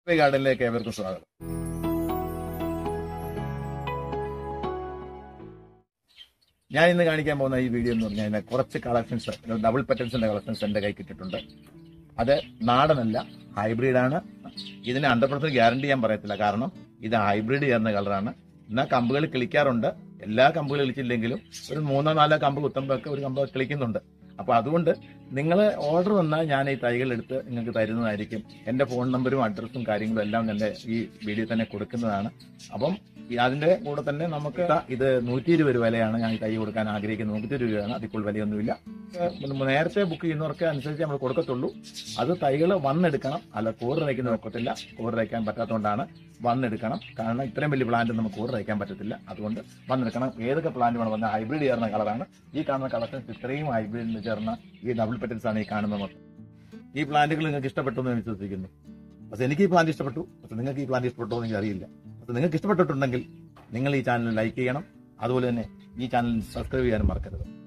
ഗാർഡനിലേക്ക് ഏവർക്കും സ്വാഗതം ഞാൻ ഇന്ന് കാണിക്കാൻ പോകുന്ന ഈ വീഡിയോ എന്ന് പറഞ്ഞാൽ ഇതിനെ കുറച്ച് കളക്ഷൻസ് ഡബിൾ പെറ്റൻസിന്റെ കളക്ഷൻസ് എന്റെ കൈ കിട്ടിയിട്ടുണ്ട് അത് നാടനല്ല ഹൈബ്രിഡ് ആണ് ഇതിന് ഹൺഡ്രഡ് പെർസെന്റ് ഗ്യാരണ്ടി ഞാൻ പറയത്തില്ല കാരണം ഇത് ഹൈബ്രിഡ് ചേർന്ന കളറാണ് എന്നാൽ കമ്പുകൾ കിളിക്കാറുണ്ട് എല്ലാ കമ്പുകൾ കിളിച്ചില്ലെങ്കിലും ഒരു മൂന്നോ നാലോ കമ്പ് കുത്തുമ്പോഴൊക്കെ ഒരു കമ്പ് കിളിക്കുന്നുണ്ട് അപ്പൊ അതുകൊണ്ട് നിങ്ങൾ ഓർഡർ വന്നാൽ ഞാൻ ഈ തൈകൾ എടുത്ത് നിങ്ങൾക്ക് തരുന്നതായിരിക്കും എന്റെ ഫോൺ നമ്പറും അഡ്രസ്സും കാര്യങ്ങളും എല്ലാം എന്റെ ഈ വീഡിയോ തന്നെ കൊടുക്കുന്നതാണ് അപ്പം ഈ അതിന്റെ കൂടെ തന്നെ നമുക്ക് ഇതാ ഇത് നൂറ്റി ഇരുപത് വിലയാണ് ഞാൻ ഈ തൈ കൊടുക്കാൻ ആഗ്രഹിക്കുന്നത് നൂറ്റി രൂപയാണ് അതിപ്പോൾ വിലയൊന്നുമില്ല ഏഹ് നേരത്തെ ബുക്ക് ചെയ്യുന്നവർക്ക് അനുസരിച്ച് നമ്മൾ കൊടുക്കത്തുള്ളൂ അത് തൈകൾ വന്നെടുക്കണം അല്ല കൂറ് തയ്ക്കുന്ന ഒക്കത്തില്ല കൂറ് തയ്ക്കാൻ പറ്റാത്തതുകൊണ്ടാണ് വന്നെടുക്കണം കാരണം ഇത്രയും വലിയ പ്ലാന്റ് നമുക്ക് കൂറ് തയ്ക്കാൻ പറ്റത്തില്ല അതുകൊണ്ട് വന്നെടുക്കണം ഏതൊക്കെ പ്ലാന്റ് വേണം വന്നാൽ ഹൈബ്രിഡ് ചേർന്ന കളറാണ് ഈ കാണുന്ന കളക്ഷൻസ് ഇത്രയും ഹൈബ്രിഡിന് ചേർന്ന ഈ ഡബിൾ പെറ്റൽസ് ആണ് ഈ കാണുന്നത് മൊത്തം ഈ പ്ലാന്റുകൾ നിങ്ങൾക്ക് ഇഷ്ടപ്പെട്ടു എന്ന് ഞാൻ വിശ്വസിക്കുന്നു പക്ഷെ എനിക്ക് ഈ പ്ലാന്റ് ഇഷ്ടപ്പെട്ടു പക്ഷെ നിങ്ങൾക്ക് ഈ പ്ലാന്റ് ഇഷ്ടപ്പെട്ടോ എന്ന് എനിക്ക് അറിയില്ല പക്ഷെ നിങ്ങൾക്ക് ഇഷ്ടപ്പെട്ടിട്ടുണ്ടെങ്കിൽ നിങ്ങൾ ഈ ചാനൽ ലൈക്ക് ചെയ്യണം അതുപോലെ തന്നെ ഈ ചാനൽ സബ്സ്ക്രൈബ് ചെയ്യാനും മറക്കരുത്